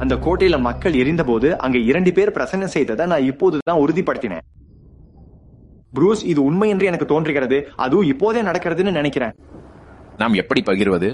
அந்த கோட்டையில மக்கள் எரிந்தபோது அங்க இரண்டு பேர் பிரசன்னம் செய்ததை நான் இப்போதுதான் உறுதிப்படுத்தினேன் ப்ரூஸ் இது உண்மை என்று எனக்கு தோன்றுகிறது அதுவும் இப்போதே நடக்கிறதுன்னு நினைக்கிறேன் நாம் எப்படி பகிர்வது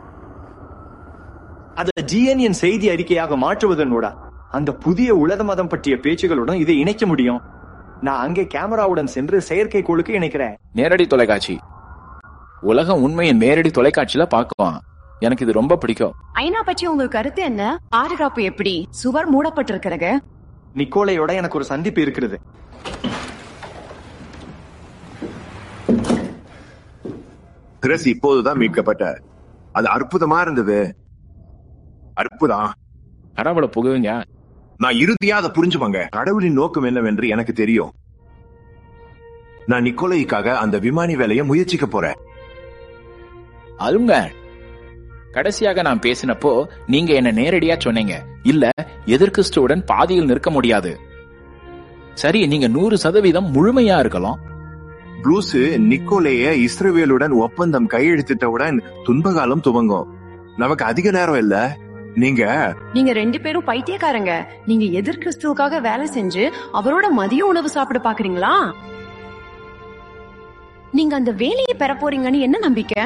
அதை ஜிஎன்என் செய்தி அறிக்கையாக மாற்றுவதனோட அந்த புதிய உலக மதம் பற்றிய பேச்சுகளுடன் இதை இணைக்க முடியும் நான் அங்கே கேமராவுடன் சென்று செயற்கைக்கோளுக்கு இணைக்கிறேன் நேரடி தொலைக்காட்சி உலகம் உண்மையின் நேரடி தொலைக்காட்சியில பார்க்குவான் எனக்கு இது ரொம்ப பிடிக்கும் ஐநா பற்றி உங்க கருத்து என்ன பாதுகாப்பு எப்படி சுவர் மூடப்பட்டிருக்கிறது நிக்கோலையோட எனக்கு ஒரு சந்திப்பு இருக்கிறது திரஸ் இப்போதுதான் மீட்கப்பட்ட அது அற்புதமா இருந்தது அற்புதம் கடவுளை புகுவீங்க நான் இறுதியா அதை புரிஞ்சுவாங்க கடவுளின் நோக்கம் என்னவென்று எனக்கு தெரியும் நான் நிக்கோலைக்காக அந்த விமானி வேலையை முயற்சிக்க போறேன் அருங்க கடைசியாக நான் பேசினப்போ நீங்க என்ன நேரடியா சொன்னீங்க இல்ல எதிர்கிறிஸ்துவுடன் பாதியில் நிற்க முடியாது சரி நீங்க நூறு சதவீதம் முழுமையா இருக்கலாம் ப்ளூஸ் நிக்கோலைய இஸ்ரவேலுடன் ஒப்பந்தம் கையெழுத்திட்டவுடன் துன்பகாலம் துவங்கும் நமக்கு அதிக நேரம் இல்ல நீங்க நீங்க ரெண்டு பேரும் பைத்தியக்காரங்க நீங்க எதிர் கிறிஸ்துவுக்காக வேலை செஞ்சு அவரோட மதிய உணவு சாப்பிட பாக்குறீங்களா நீங்க அந்த வேலையை பெற போறீங்கன்னு என்ன நம்பிக்கை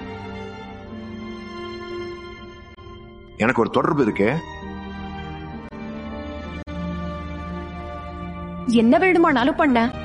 எனக்கு ஒரு தொடர்பு இருக்கு என்ன வேண்டுமானாலும் பண்ண